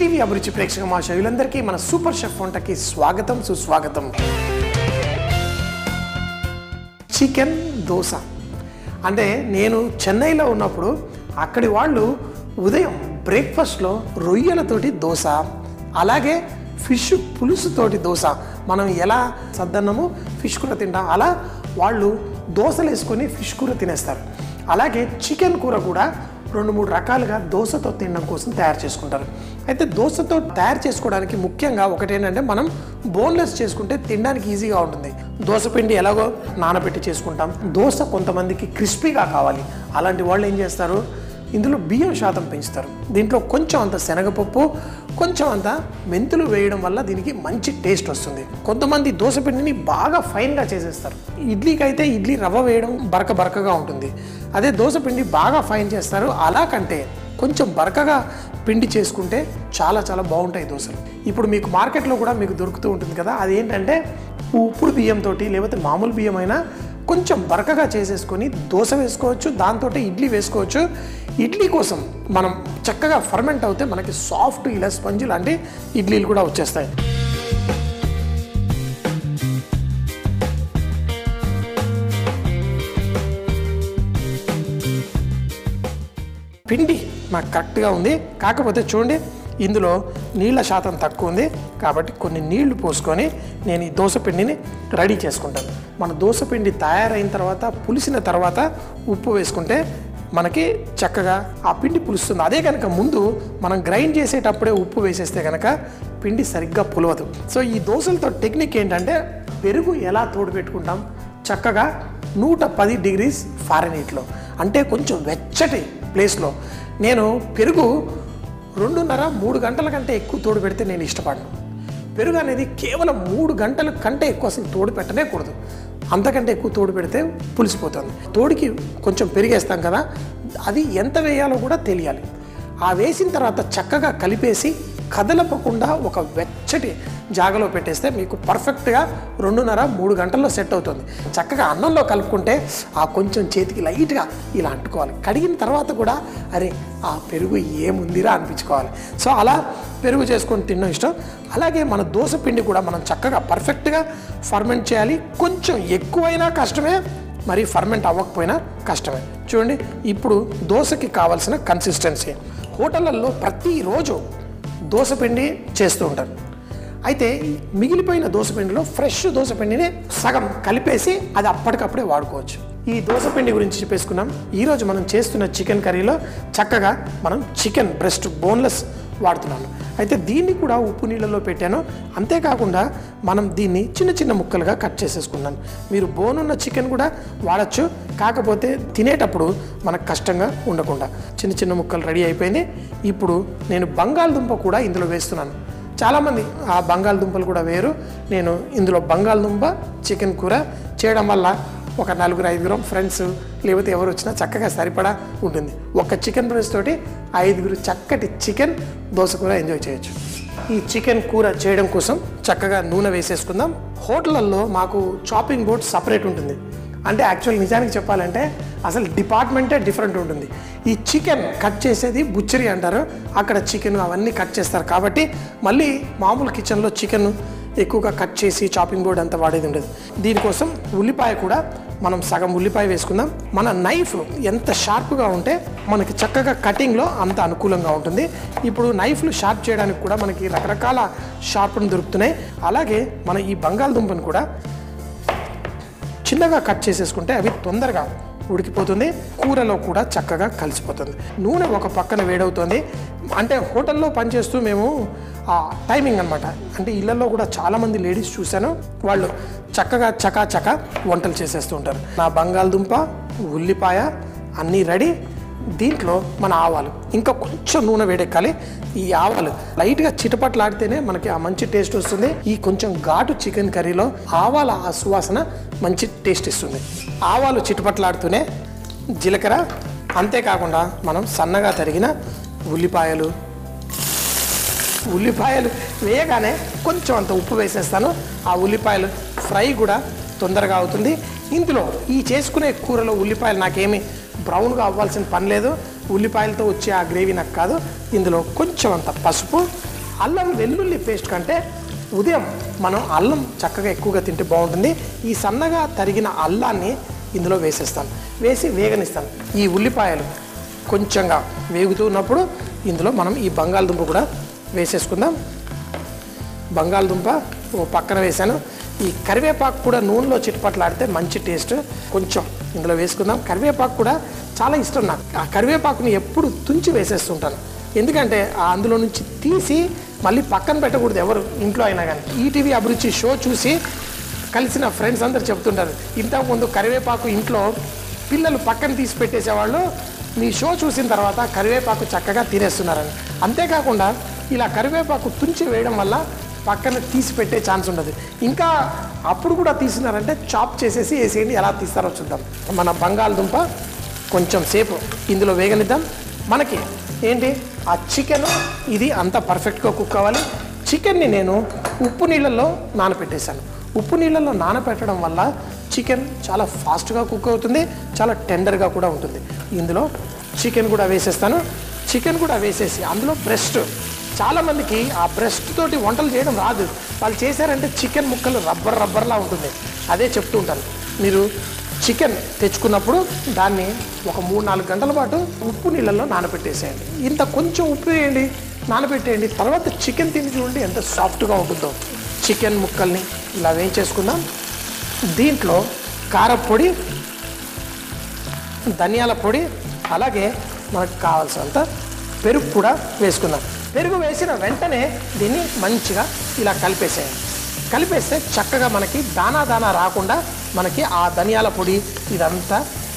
ETV అభిరుచి ప్రేక్షక మహాశయులందరికీ మన సూపర్ షెఫ్ వంటకి స్వాగతం సుస్వాగతం చికెన్ దోశ అంటే నేను చెన్నైలో ఉన్నప్పుడు అక్కడి వాళ్ళు ఉదయం బ్రేక్ఫాస్ట్లో రొయ్యలతోటి దోశ అలాగే ఫిష్ పులుసుతోటి దోశ మనం ఎలా సద్దన్నము ఫిష్ కూర తింటాం అలా వాళ్ళు దోశలు వేసుకొని ఫిష్ కూర తినేస్తారు అలాగే చికెన్ కూర కూడా రెండు మూడు రకాలుగా దోశతో తినడం కోసం తయారు చేసుకుంటారు అయితే దోశతో తయారు చేసుకోవడానికి ముఖ్యంగా ఒకటి ఏంటంటే మనం బోన్లెస్ చేసుకుంటే తినడానికి ఈజీగా ఉంటుంది దోశ పిండి ఎలాగో నానబెట్టి చేసుకుంటాం దోశ కొంతమందికి క్రిస్పీగా కావాలి అలాంటి వాళ్ళు ఏం చేస్తారు ఇందులో బియ్యం శాతం పెంచుతారు దీంట్లో కొంచెం అంత శనగపప్పు కొంచెం అంత మెంతులు వేయడం వల్ల దీనికి మంచి టేస్ట్ వస్తుంది కొంతమంది దోశ పిండిని బాగా ఫైన్గా చేసేస్తారు ఇడ్లీకి అయితే ఇడ్లీ రవ్వ వేయడం బరక బరకగా ఉంటుంది అదే దోశ పిండి బాగా ఫైన్ చేస్తారు అలా కంటే కొంచెం బరకగా పిండి చేసుకుంటే చాలా చాలా బాగుంటాయి దోశలు ఇప్పుడు మీకు మార్కెట్లో కూడా మీకు దొరుకుతూ ఉంటుంది కదా అదేంటంటే ఉప్పుడు బియ్యంతో లేకపోతే మామూలు బియ్యం అయినా కొంచెం బరకగా చేసేసుకొని దోశ వేసుకోవచ్చు దాంతో ఇడ్లీ వేసుకోవచ్చు ఇడ్లీ కోసం మనం చక్కగా ఫర్మెంట్ అవుతే మనకి సాఫ్ట్ ఇలా స్పంజ్ లాంటి ఇడ్లీలు కూడా వచ్చేస్తాయి పిండి నాకు కరెక్ట్గా ఉంది కాకపోతే చూడండి ఇందులో నీళ్ళ శాతం తక్కువ ఉంది కాబట్టి కొన్ని నీళ్లు పోసుకొని నేను ఈ దోశ పిండిని రెడీ చేసుకుంటాను మన దోశ పిండి తయారైన తర్వాత పులిసిన తర్వాత ఉప్పు వేసుకుంటే మనకి చక్కగా ఆ పిండి పులుస్తుంది అదే కనుక ముందు మనం గ్రైండ్ చేసేటప్పుడే ఉప్పు వేసేస్తే కనుక పిండి సరిగ్గా పులవదు సో ఈ దోశలతో టెక్నిక్ ఏంటంటే పెరుగు ఎలా తోడు పెట్టుకుంటాం చక్కగా నూట పది డిగ్రీస్ ఫారెనీట్లో అంటే కొంచెం వెచ్చటి ప్లేస్లో నేను పెరుగు రెండున్నర మూడు గంటల కంటే ఎక్కువ తోడు పెడితే నేను ఇష్టపడను పెరుగు అనేది కేవలం మూడు గంటల కంటే ఎక్కువ అసలు తోడు పెట్టనే కూడదు అంతకంటే ఎక్కువ తోడు పెడితే పులిసిపోతుంది తోడుకి కొంచెం పెరిగేస్తాం కదా అది ఎంత వేయాలో కూడా తెలియాలి ఆ వేసిన తర్వాత చక్కగా కలిపేసి కదలపకుండా ఒక వెచ్చటి జాగలో పెట్టేస్తే మీకు పర్ఫెక్ట్గా రెండున్నర మూడు గంటల్లో సెట్ అవుతుంది చక్కగా అన్నంలో కలుపుకుంటే ఆ కొంచెం చేతికి లైట్గా ఇలా అంటుకోవాలి కడిగిన తర్వాత కూడా అరే ఆ పెరుగు ఏముందిరా అనిపించుకోవాలి సో అలా పెరుగు చేసుకొని తినడం ఇష్టం అలాగే మన దోశ పిండి కూడా మనం చక్కగా పర్ఫెక్ట్గా ఫర్మెంట్ చేయాలి కొంచెం ఎక్కువైనా కష్టమే మరి ఫర్మెంట్ అవ్వకపోయినా కష్టమే చూడండి ఇప్పుడు దోశకి కావాల్సిన కన్సిస్టెన్సీ హోటళ్ళల్లో ప్రతిరోజు దోశ పిండి చేస్తూ ఉంటారు అయితే మిగిలిపోయిన దోశపిండిలో ఫ్రెష్ దోశపిండిని సగం కలిపేసి అది అప్పటికప్పుడే వాడుకోవచ్చు ఈ దోశపిండి గురించి చెప్పేసుకున్నాం ఈరోజు మనం చేస్తున్న చికెన్ కర్రీలో చక్కగా మనం చికెన్ బ్రెస్ట్ బోన్లెస్ వాడుతున్నాను అయితే దీన్ని కూడా ఉప్పు నీళ్ళలో పెట్టాను అంతేకాకుండా మనం దీన్ని చిన్న చిన్న ముక్కలుగా కట్ చేసేసుకున్నాను మీరు బోన్ ఉన్న చికెన్ కూడా వాడచ్చు కాకపోతే తినేటప్పుడు మనకు కష్టంగా ఉండకుండా చిన్న చిన్న ముక్కలు రెడీ అయిపోయింది ఇప్పుడు నేను బంగాళదుంప కూడా ఇందులో వేస్తున్నాను చాలామంది ఆ బంగాళదుంపలు కూడా వేరు నేను ఇందులో బంగాళదుంప చికెన్ కూర చేయడం వల్ల ఒక నలుగురు ఐదుగురం ఫ్రెండ్స్ లేకపోతే ఎవరు వచ్చినా చక్కగా సరిపడా ఉంటుంది ఒక చికెన్ బ్రెస్ట్ తోటి ఐదుగురు చక్కటి చికెన్ దోశ కూర ఎంజాయ్ చేయొచ్చు ఈ చికెన్ కూర చేయడం కోసం చక్కగా నూనె వేసేసుకుందాం హోటళ్ళల్లో మాకు చాపింగ్ బోర్డ్ సపరేట్ ఉంటుంది అంటే యాక్చువల్ నిజానికి చెప్పాలంటే అసలు డిపార్ట్మెంటే డిఫరెంట్ ఉంటుంది ఈ చికెన్ కట్ చేసేది బుచ్చరీ అంటారు అక్కడ చికెన్ అవన్నీ కట్ చేస్తారు కాబట్టి మళ్ళీ మామూలు కిచెన్లో చికెన్ ఎక్కువగా కట్ చేసి చాపింగ్ బోర్డ్ అంతా వాడేది ఉండదు దీనికోసం ఉల్లిపాయ కూడా మనం సగం ఉల్లిపాయ వేసుకుందాం మన నైఫ్ ఎంత షార్ప్గా ఉంటే మనకి చక్కగా కటింగ్లో అంత అనుకూలంగా ఉంటుంది ఇప్పుడు నైఫ్లు షార్ప్ చేయడానికి కూడా మనకి రకరకాల షార్ప్ను దొరుకుతున్నాయి అలాగే మన ఈ బంగాళదుంపను కూడా చిన్నగా కట్ చేసేసుకుంటే అవి తొందరగా ఉడికిపోతుంది కూరలో కూడా చక్కగా కలిసిపోతుంది నూనె ఒక పక్కన వేడవుతుంది అంటే హోటల్లో పనిచేస్తూ మేము ఆ టైమింగ్ అనమాట అంటే ఇళ్లలో కూడా చాలామంది లేడీస్ చూశాను వాళ్ళు చక్కగా చకా చకా వంటలు చేసేస్తూ ఉంటారు నా బంగాళదుంప ఉల్లిపాయ అన్నీ రెడీ దీంట్లో మన ఆవాలు ఇంకా కొంచెం నూనె వేడెక్కాలి ఈ ఆవాలు లైట్గా చిటపట్లాడితేనే మనకి ఆ మంచి టేస్ట్ వస్తుంది ఈ కొంచెం ఘాటు చికెన్ కర్రీలో ఆవాల ఆ సువాసన మంచి టేస్ట్ ఇస్తుంది ఆవాలు చిటపట్లాడుతూనే జీలకర్ర అంతేకాకుండా మనం సన్నగా తరిగిన ఉల్లిపాయలు ఉల్లిపాయలు వేయగానే కొంచెం అంత ఉప్పు వేసేస్తాను ఆ ఉల్లిపాయలు ఫ్రై కూడా తొందరగా అవుతుంది ఇందులో ఈ చేసుకునే కూరలో ఉల్లిపాయలు నాకేమి బ్రౌన్గా అవ్వాల్సిన పని లేదు ఉల్లిపాయలతో వచ్చే ఆ గ్రేవీ నాకు కాదు ఇందులో కొంచెం అంత పసుపు అల్లం వెల్లుల్లి పేస్ట్ కంటే ఉదయం మనం అల్లం చక్కగా ఎక్కువగా తింటే బాగుంటుంది ఈ సన్నగా తరిగిన అల్లాన్ని ఇందులో వేసేస్తాను వేసి వేగనిస్తాను ఈ ఉల్లిపాయలు కొంచెంగా వేగుతూ ఉన్నప్పుడు ఇందులో మనం ఈ బంగాళదుంప కూడా వేసేసుకుందాం బంగాళదుంప ఓ పక్కన వేసాను ఈ కరివేపాకు కూడా నూనెలో చిట్పట్లాడితే మంచి టేస్ట్ కొంచెం ఇందులో వేసుకుందాం కరివేపాకు కూడా చాలా ఇష్టం నాకు ఆ కరివేపాకుని ఎప్పుడు తుంచి వేసేస్తుంటాను ఎందుకంటే ఆ అందులో నుంచి తీసి మళ్ళీ పక్కన పెట్టకూడదు ఎవరు ఇంట్లో అయినా కానీ ఈటీవీ అభిరుచి షో చూసి కలిసిన ఫ్రెండ్స్ అందరు చెప్తుంటారు ఇంతకుముందు కరివేపాకు ఇంట్లో పిల్లలు పక్కన తీసి పెట్టేసేవాళ్ళు మీ షో చూసిన తర్వాత కరివేపాకు చక్కగా తినేస్తున్నారని అంతేకాకుండా ఇలా కరివేపాకు తుంచి వేయడం వల్ల పక్కన తీసి పెట్టే ఛాన్స్ ఉండదు ఇంకా అప్పుడు కూడా తీసినారంటే చాప్ చేసేసి వేసేయండి ఎలా తీస్తారో చూద్దాం మన బంగాళదుంప కొంచెం సేపు ఇందులో వేగనిద్దాం మనకి ఏంటి ఆ చికెన్ ఇది అంత పర్ఫెక్ట్గా కుక్ అవ్వాలి చికెన్ని నేను ఉప్పు నీళ్ళల్లో నానపెట్టేశాను ఉప్పు నీళ్ళల్లో నానపెట్టడం వల్ల చికెన్ చాలా ఫాస్ట్గా కుక్ అవుతుంది చాలా టెండర్గా కూడా ఉంటుంది ఇందులో చికెన్ కూడా వేసేస్తాను చికెన్ కూడా వేసేసి అందులో బ్రెస్ట్ చాలామందికి ఆ బ్రెస్ట్ తోటి వంటలు చేయడం రాదు వాళ్ళు చేశారంటే చికెన్ ముక్కలు రబ్బర్ రబ్బర్లా ఉంటుంది అదే చెప్తూ ఉంటాను మీరు చికెన్ తెచ్చుకున్నప్పుడు దాన్ని ఒక మూడు నాలుగు గంటల పాటు ఉప్పు నీళ్ళల్లో నానబెట్టేసేయండి ఇంత కొంచెం ఉప్పు వేయండి నానబెట్టేయండి తర్వాత చికెన్ తిని చూడండి ఎంత సాఫ్ట్గా ఉంటుందో చికెన్ ముక్కల్ని ఇలా వేయించేసుకుందాం దీంట్లో కారపొడి ధనియాల పొడి అలాగే మనకు కావాల్సినంత పెరుగు కూడా వేసుకుందాం పెరుగు వేసిన వెంటనే దీన్ని మంచిగా ఇలా కలిపేసేయండి కలిపేస్తే చక్కగా మనకి దానా దానా రాకుండా మనకి ఆ ధనియాల పొడి ఇదంతా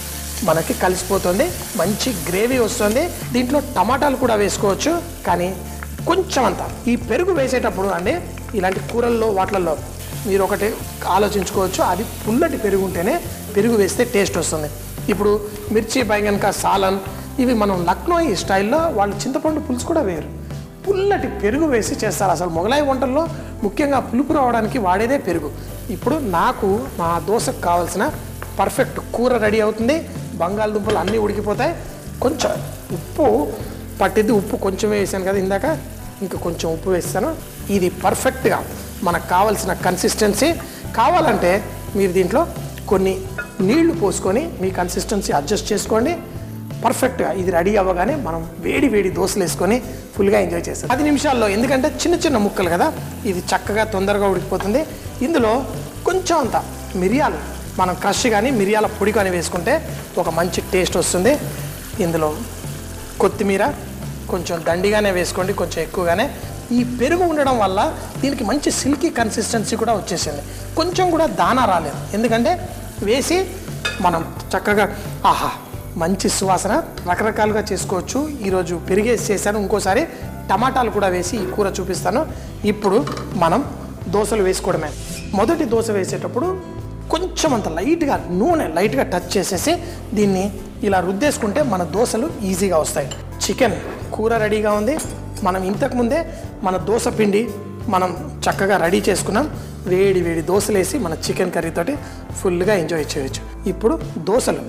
మనకి కలిసిపోతుంది మంచి గ్రేవీ వస్తుంది దీంట్లో టమాటాలు కూడా వేసుకోవచ్చు కానీ కొంచెం అంత ఈ పెరుగు వేసేటప్పుడు అండి ఇలాంటి కూరల్లో వాటిల్లో మీరు ఒకటి ఆలోచించుకోవచ్చు అది పుల్లటి పెరుగు ఉంటేనే పెరుగు వేస్తే టేస్ట్ వస్తుంది ఇప్పుడు మిర్చి బైగన్కా సాలన్ ఇవి మనం లక్నో ఈ స్టైల్లో వాళ్ళు చింతపండు పులుసు కూడా వేయరు పుల్లటి పెరుగు వేసి చేస్తారు అసలు మొగలాయి వంటల్లో ముఖ్యంగా పులుపు రావడానికి వాడేదే పెరుగు ఇప్పుడు నాకు మా దోశకు కావాల్సిన పర్ఫెక్ట్ కూర రెడీ అవుతుంది బంగాళదుంపలు అన్నీ ఉడికిపోతాయి కొంచెం ఉప్పు పట్టిద్ది ఉప్పు కొంచెం వేసాను కదా ఇందాక ఇంకా కొంచెం ఉప్పు వేస్తాను ఇది పర్ఫెక్ట్గా మనకు కావాల్సిన కన్సిస్టెన్సీ కావాలంటే మీరు దీంట్లో కొన్ని నీళ్లు పోసుకొని మీ కన్సిస్టెన్సీ అడ్జస్ట్ చేసుకోండి పర్ఫెక్ట్గా ఇది రెడీ అవ్వగానే మనం వేడి వేడి దోశలు వేసుకొని ఫుల్గా ఎంజాయ్ చేస్తాం పది నిమిషాల్లో ఎందుకంటే చిన్న చిన్న ముక్కలు కదా ఇది చక్కగా తొందరగా ఉడికిపోతుంది ఇందులో కొంచెం అంత మిరియాలు మనం క్రష్ కానీ మిరియాల పొడి కానీ వేసుకుంటే ఒక మంచి టేస్ట్ వస్తుంది ఇందులో కొత్తిమీర కొంచెం దండిగానే వేసుకోండి కొంచెం ఎక్కువగానే ఈ పెరుగు ఉండడం వల్ల దీనికి మంచి సిల్కీ కన్సిస్టెన్సీ కూడా వచ్చేసింది కొంచెం కూడా దానా రాలేదు ఎందుకంటే వేసి మనం చక్కగా ఆహా మంచి సువాసన రకరకాలుగా చేసుకోవచ్చు ఈరోజు పెరిగేసి చేశాను ఇంకోసారి టమాటాలు కూడా వేసి ఈ కూర చూపిస్తాను ఇప్పుడు మనం దోశలు వేసుకోవడమే మొదటి దోశ వేసేటప్పుడు కొంచెం అంత లైట్గా నూనె లైట్గా టచ్ చేసేసి దీన్ని ఇలా రుద్దేసుకుంటే మన దోశలు ఈజీగా వస్తాయి చికెన్ కూర రెడీగా ఉంది మనం ఇంతకుముందే మన దోశ పిండి మనం చక్కగా రెడీ చేసుకున్నాం వేడి వేడి దోశలు వేసి మన చికెన్ కర్రీతోటి ఫుల్గా ఎంజాయ్ చేయొచ్చు ఇప్పుడు దోశలు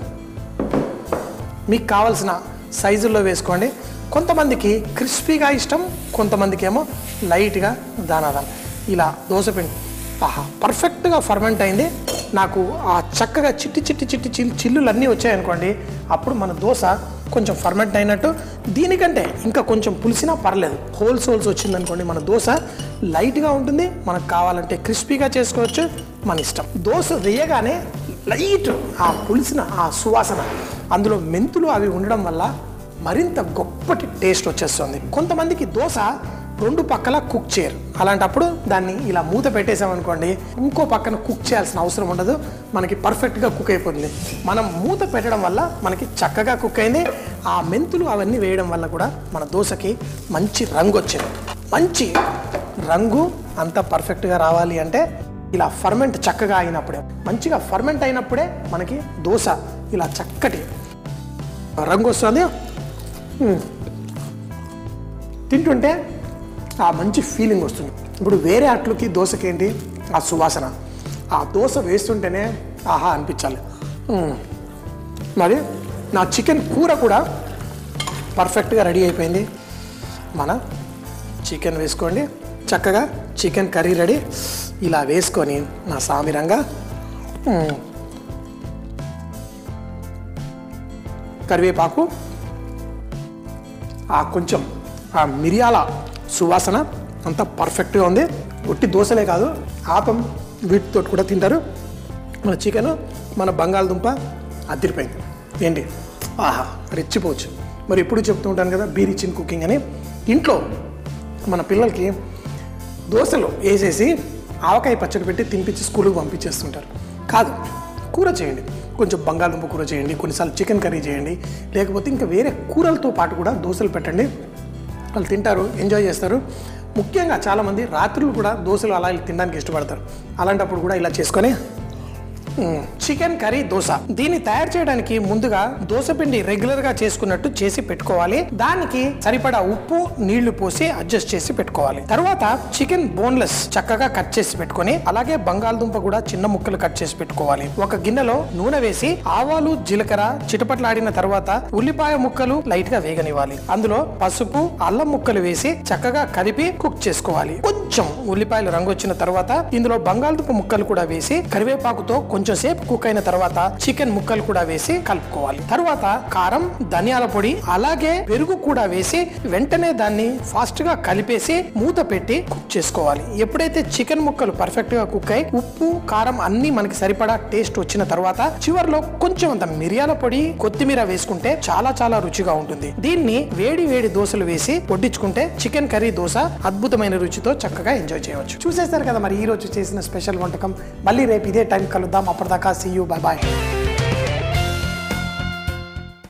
మీకు కావాల్సిన సైజుల్లో వేసుకోండి కొంతమందికి క్రిస్పీగా ఇష్టం కొంతమందికి ఏమో లైట్గా దానాదాన ఇలా దోశ పిండి ఆహా పర్ఫెక్ట్గా ఫర్మెంట్ అయింది నాకు ఆ చక్కగా చిట్టి చిట్టి చిట్టి చిల్ చిల్లులు అన్నీ వచ్చాయనుకోండి అప్పుడు మన దోశ కొంచెం ఫర్మెంట్ అయినట్టు దీనికంటే ఇంకా కొంచెం పులిసినా పర్లేదు హోల్స్ హోల్స్ వచ్చిందనుకోండి మన దోశ లైట్గా ఉంటుంది మనకు కావాలంటే క్రిస్పీగా చేసుకోవచ్చు మన ఇష్టం దోశ వేయగానే లైట్ ఆ పులిసిన ఆ సువాసన అందులో మెంతులు అవి ఉండడం వల్ల మరింత గొప్పటి టేస్ట్ వచ్చేస్తుంది కొంతమందికి దోశ రెండు పక్కల కుక్ చేయరు అలాంటప్పుడు దాన్ని ఇలా మూత పెట్టేసామనుకోండి ఇంకో పక్కన కుక్ చేయాల్సిన అవసరం ఉండదు మనకి పర్ఫెక్ట్గా కుక్ అయిపోతుంది మనం మూత పెట్టడం వల్ల మనకి చక్కగా కుక్ అయింది ఆ మెంతులు అవన్నీ వేయడం వల్ల కూడా మన దోశకి మంచి రంగు వచ్చింది మంచి రంగు అంత పర్ఫెక్ట్గా రావాలి అంటే ఇలా ఫర్మెంట్ చక్కగా అయినప్పుడే మంచిగా ఫర్మెంట్ అయినప్పుడే మనకి దోశ ఇలా చక్కటి రంగు వస్తుంది మ్మ్. తింటుంటే ఆ మంచి ఫీలింగ్ వస్తుంది ఇప్పుడు వేరే అట్లకి దోశకి ఏంటి ఆ సువాసన ఆ దోశ వేస్తుంటేనే ఆహా అనిపించాలి మ్మ్. మరి నా చికెన్ కూర కూడా పర్ఫెక్ట్గా రెడీ అయిపోయింది మన చికెన్ వేసుకోండి చక్కగా చికెన్ కర్రీ రెడీ ఇలా వేసుకొని నా సామిరంగా మ్మ్. కరివేపాకు ఆ కొంచెం ఆ మిరియాల సువాసన అంతా పర్ఫెక్ట్గా ఉంది ఒట్టి దోశలే కాదు ఆపం వీటితో కూడా తింటారు మన చికెన్ మన బంగాళదుంప అదిరిపోయింది ఏంటి ఆహా రెచ్చిపోవచ్చు మరి ఎప్పుడు చెప్తూ ఉంటాను కదా బీ రిచ్ ఇన్ కుకింగ్ అని ఇంట్లో మన పిల్లలకి దోశలు వేసేసి ఆవకాయ పచ్చడి పెట్టి తినిపించి స్కూల్కి పంపించేస్తుంటారు కాదు కూర చేయండి కొంచెం బంగాళదుంప కూర చేయండి కొన్నిసార్లు చికెన్ కర్రీ చేయండి లేకపోతే ఇంకా వేరే కూరలతో పాటు కూడా దోశలు పెట్టండి వాళ్ళు తింటారు ఎంజాయ్ చేస్తారు ముఖ్యంగా చాలామంది రాత్రులు కూడా దోశలు అలా తినడానికి ఇష్టపడతారు అలాంటప్పుడు కూడా ఇలా చేసుకొని మ్మ్. చికెన్ కర్రీ దోశ దీన్ని తయారు చేయడానికి ముందుగా దోశ పిండి రెగ్యులర్ గా చేసుకున్నట్టు చేసి పెట్టుకోవాలి దానికి సరిపడా ఉప్పు నీళ్లు పోసి అడ్జస్ట్ చేసి పెట్టుకోవాలి తర్వాత చికెన్ బోన్లెస్ చక్కగా కట్ చేసి పెట్టుకొని అలాగే బంగాళదుంప కూడా చిన్న ముక్కలు కట్ చేసి పెట్టుకోవాలి ఒక గిన్నెలో నూనె వేసి ఆవాలు జీలకర్ర చిటపట్లాడిన తర్వాత ఉల్లిపాయ ముక్కలు లైట్ గా వేగనివ్వాలి అందులో పసుపు అల్లం ముక్కలు వేసి చక్కగా కలిపి కుక్ చేసుకోవాలి కొంచెం ఉల్లిపాయలు రంగు వచ్చిన తర్వాత ఇందులో బంగాళదుంప ముక్కలు కూడా వేసి కరివేపాకుతో కొంచెం సేపు కుక్ అయిన తర్వాత చికెన్ ముక్కలు కూడా వేసి కలుపుకోవాలి తర్వాత కారం ధనియాల పొడి అలాగే పెరుగు కూడా వేసి వెంటనే దాన్ని ఫాస్ట్ గా కలిపేసి మూత పెట్టి కుక్ చేసుకోవాలి ఎప్పుడైతే చికెన్ ముక్కలు పర్ఫెక్ట్ గా కుక్ అయి ఉప్పు కారం అన్ని మనకి సరిపడా టేస్ట్ వచ్చిన తర్వాత చివర్లో కొంచెం అంత మిరియాల పొడి కొత్తిమీర వేసుకుంటే చాలా చాలా రుచిగా ఉంటుంది దీన్ని వేడి వేడి దోశలు వేసి వడ్డించుకుంటే చికెన్ కర్రీ దోశ అద్భుతమైన రుచితో చక్కగా ఎంజాయ్ చేయవచ్చు చూసేస్తారు కదా మరి ఈ రోజు చేసిన స్పెషల్ వంటకం మళ్ళీ రేపు ఇదే టైం కలుద్దాం అప్పటిదాకా సీ యూ బై బాయ్